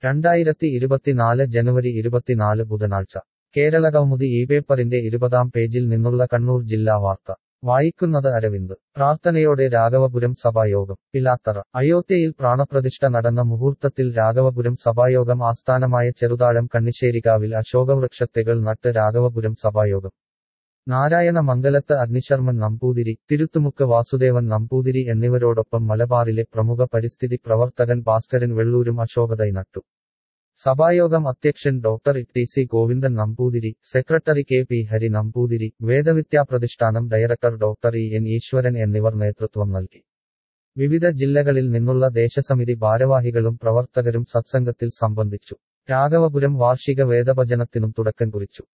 രണ്ടായിരത്തി ഇരുപത്തിനാല് ജനുവരി ഇരുപത്തിനാല് ബുധനാഴ്ച കേരള കൗമുദി ഈ പേപ്പറിന്റെ ഇരുപതാം പേജിൽ നിന്നുള്ള കണ്ണൂർ ജില്ലാ വാർത്ത വായിക്കുന്നത് അരവിന്ദ് പ്രാർത്ഥനയോടെ രാഘവപുരം സഭായോഗം പിലാത്തറ അയോധ്യയിൽ പ്രാണപ്രതിഷ്ഠ നടന്ന മുഹൂർത്തത്തിൽ രാഘവപുരം സഭായോഗം ആസ്ഥാനമായ ചെറുതാഴം കണ്ണിശ്ശേരികാവിൽ അശോകവൃക്ഷത്തെകൾ നട്ട് രാഘവപുരം സഭായോഗം നാരായണ മംഗലത്ത് അഗ്നിശർമ്മൻ നമ്പൂതിരി തിരുത്തുമുക്ക് വാസുദേവൻ നമ്പൂതിരി എന്നിവരോടൊപ്പം മലബാറിലെ പ്രമുഖ പരിസ്ഥിതി പ്രവർത്തകൻ ഭാസ്കരൻ വെള്ളൂരും അശോകതൈ നട്ടു സഭായോഗം അധ്യക്ഷൻ doctor T C Govindan Namboothiri secretary K P Hari Namboothiri വേദവിദ്യാപ്രതിഷ്ഠാനം director doctor E N Eswaran എന്നിവർ നേതൃത്വം നൽകി വിവിധ ജില്ലകളിൽ നിന്നുള്ള ദേശസമിതി ഭാരവാഹികളും പ്രവർത്തകരും സത്സംഗത്തിൽ സംബന്ധിച്ചു രാഘവപുരം വാർഷിക വേദഭജനത്തിനും തുടക്കം കുറിച്ചു